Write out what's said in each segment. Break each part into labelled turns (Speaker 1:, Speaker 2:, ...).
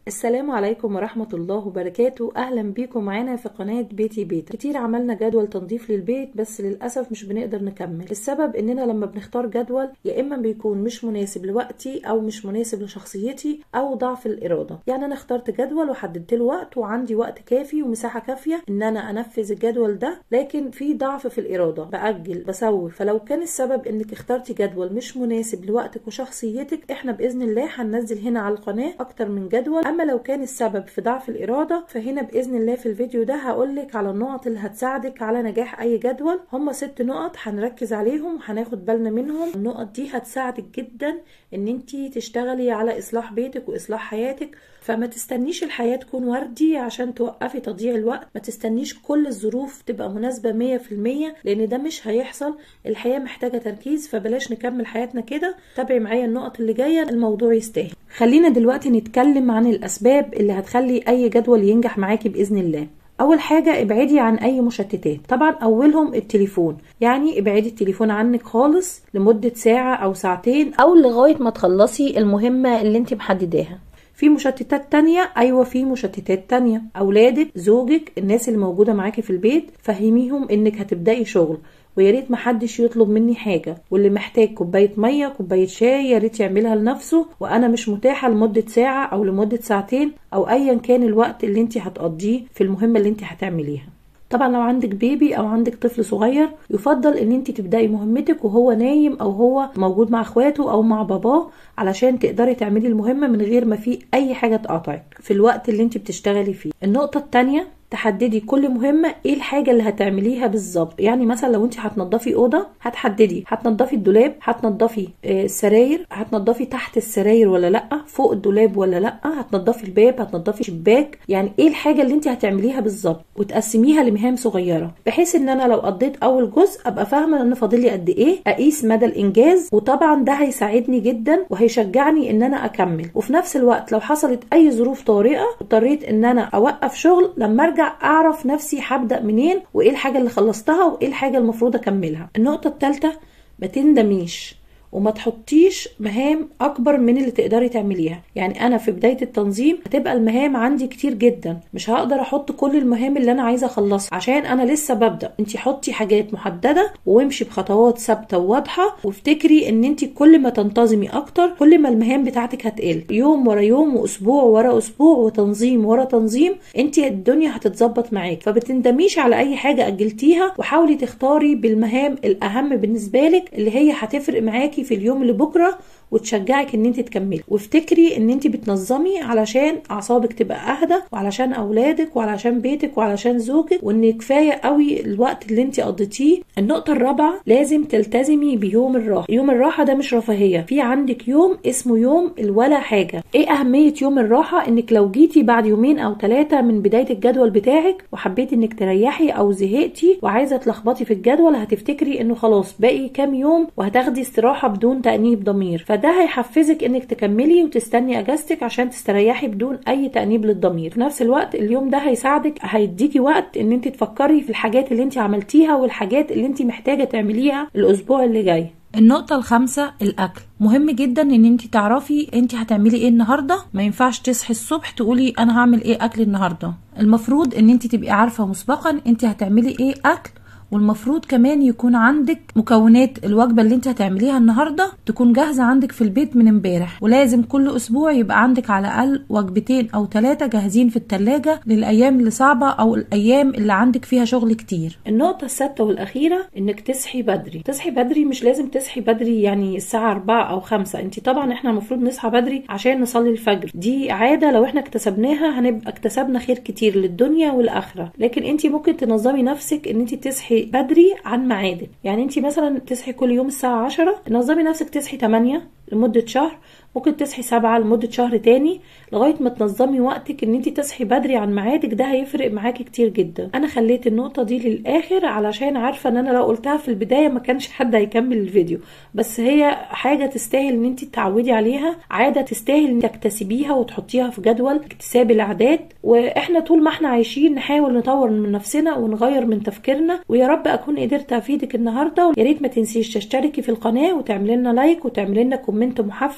Speaker 1: السلام عليكم ورحمة الله وبركاته أهلا بيكم معانا في قناة بيتي بيت كتير عملنا جدول تنظيف للبيت بس للأسف مش بنقدر نكمل السبب إننا لما بنختار جدول يا إما بيكون مش مناسب لوقتي أو مش مناسب لشخصيتي أو ضعف الإرادة يعني أنا اخترت جدول وحددت له وقت وعندي وقت كافي ومساحة كافية إن أنا أنفذ الجدول ده لكن في ضعف في الإرادة بأجل بسوي فلو كان السبب إنك اخترتي جدول مش مناسب لوقتك وشخصيتك إحنا بإذن الله هننزل هنا على القناة أكتر من جدول اما لو كان السبب في ضعف الاراده فهنا باذن الله في الفيديو ده هقولك على النقط اللي هتساعدك على نجاح اي جدول هم ست نقط هنركز عليهم وهناخد بالنا منهم النقط دي هتساعدك جدا ان انت تشتغلي على اصلاح بيتك واصلاح حياتك فما تستنيش الحياة تكون وردي عشان توقفي تضييع الوقت ما تستنيش كل الظروف تبقى مناسبة مية في المية لان ده مش هيحصل الحياة محتاجة تركيز فبلاش نكمل حياتنا كده تابعي معايا النقط اللي جاية الموضوع يستاهل خلينا دلوقتي نتكلم عن الاسباب اللي هتخلي اي جدول ينجح معاكي باذن الله اول حاجة ابعدي عن اي مشتتات طبعا اولهم التليفون يعني ابعدي التليفون عنك خالص لمدة ساعة او ساعتين او لغاية ما تخلصي المهمة اللي انت محدداها في مشتتات تانية ايوه في مشتتات تانية اولادك زوجك الناس اللي موجودة معاكي في البيت فهميهم انك هتبدأي شغل ويا ريت محدش يطلب مني حاجه واللي محتاج كوبايه ميه كوبايه شاي يا ريت يعملها لنفسه وانا مش متاحه لمده ساعه او لمده ساعتين او ايا كان الوقت اللي انت هتقضيه في المهمه اللي انت هتعمليها طبعا لو عندك بيبي او عندك طفل صغير يفضل ان انت تبداي مهمتك وهو نايم او هو موجود مع اخواته او مع باباه علشان تقدري تعملي المهمه من غير ما في اي حاجه تقاطعك في الوقت اللي انت بتشتغلي فيه النقطه الثانيه تحددي كل مهمه ايه الحاجه اللي هتعمليها بالظبط يعني مثلا لو انت هتنضفي اوضه هتحددي هتنضفي الدولاب هتنضفي السراير هتنضفي تحت السراير ولا لا فوق الدولاب ولا لا هتنضفي الباب هتنضفي شباك يعني ايه الحاجه اللي انت هتعمليها بالظبط وتقسميها لمهام صغيره بحيث ان انا لو قضيت اول جزء ابقى فاهمه ان فاضل لي قد ايه اقيس مدى الانجاز وطبعا ده هيساعدني جدا وهيشجعني ان انا اكمل وفي نفس الوقت لو حصلت اي ظروف طارئه اضطريت ان انا اوقف شغل لما ارجع اعرف نفسي هبدا منين وايه الحاجه اللي خلصتها وايه الحاجه المفروض اكملها النقطه الثالثه ما تندميش وما تحطيش مهام اكبر من اللي تقدري تعمليها يعني انا في بدايه التنظيم هتبقى المهام عندي كتير جدا مش هقدر احط كل المهام اللي انا عايزه اخلصها عشان انا لسه ببدا انت حطي حاجات محدده وامشي بخطوات ثابته وواضحه وافتكري ان انت كل ما تنتظمي اكتر كل ما المهام بتاعتك هتقل يوم ورا يوم واسبوع ورا اسبوع وتنظيم ورا تنظيم انت الدنيا هتتظبط معاك فبتندميش على اي حاجه اجلتيها وحاولي تختاري بالمهام الاهم بالنسبه لك اللي هي هتفرق معاكي في اليوم اللي بكره وتشجعك ان انت تكملي وافتكري ان انت بتنظمي علشان اعصابك تبقى اهدى وعلشان اولادك وعلشان بيتك وعلشان زوجك وان كفايه قوي الوقت اللي انت قضيتيه النقطه الرابعه لازم تلتزمي بيوم الراحه يوم الراحه ده مش رفاهيه في عندك يوم اسمه يوم الولا حاجه ايه اهميه يوم الراحه انك لو جيتي بعد يومين او ثلاثه من بدايه الجدول بتاعك وحبيتي انك تريحي او زهقتي وعايزه تلخبطي في الجدول هتفتكري انه خلاص باقي كام يوم وهتاخدي استراحه بدون تانيب ضمير فده هيحفزك انك تكملي وتستني اجازتك عشان تستريحي بدون اي تانيب للضمير في نفس الوقت اليوم ده هيساعدك هيديكي وقت ان انت تفكري في الحاجات اللي انت عملتيها والحاجات اللي انت محتاجه تعمليها الاسبوع اللي جاي النقطة الخامسة الأكل مهم جدا ان انت تعرفي انت هتعملي ايه النهاردة ما ينفعش تصحي الصبح تقولي انا هعمل ايه اكل النهاردة المفروض ان انت تبقي عارفة مسبقا انت هتعملي ايه اكل والمفروض كمان يكون عندك مكونات الوجبة اللي انت هتعمليها النهاردة تكون جاهزة عندك في البيت من امبارح ولازم كل اسبوع يبقى عندك على الاقل وجبتين او ثلاثة جاهزين في التلاجة للايام اللي صعبة او الايام اللي عندك فيها شغل كتير النقطة السادسة والاخيرة انك تصحي بدري تصحي بدري مش لازم تصحي بدري يعني الساعة 4 او 5 انت طبعا احنا المفروض نصحى بدري عشان نصلي الفجر دي عادة لو احنا اكتسبناها هنبقى اكتسبنا خير كتير للدنيا والاخرة لكن انت ممكن تنظمي نفسك ان انت تصحي بدري عن ميعادك يعني انت مثلا تصحي كل يوم الساعه 10 نظمي نفسك تصحي 8 لمده شهر ممكن تصحي سبعة لمدة شهر تاني لغاية ما تنظمي وقتك ان انت تصحي بدري عن ميعادك ده هيفرق معاكي كتير جدا انا خليت النقطة دي للاخر علشان عارفة ان انا لو قلتها في البداية ما كانش حد هيكمل الفيديو بس هي حاجة تستاهل ان انت تتعودي عليها عادة تستاهل ان تكتسبيها وتحطيها في جدول اكتساب العادات واحنا طول ما احنا عايشين نحاول نطور من نفسنا ونغير من تفكيرنا ويا رب اكون قدرت افيدك النهارده يا ريت ما تنسيش تشتركي في القناه وتعملي لنا لايك وتعملي لنا كومنت محفز تقول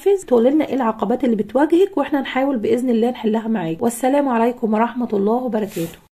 Speaker 1: قولي لنا ايه العقبات اللي بتواجهك واحنا نحاول باذن الله نحلها معاك والسلام عليكم ورحمه الله وبركاته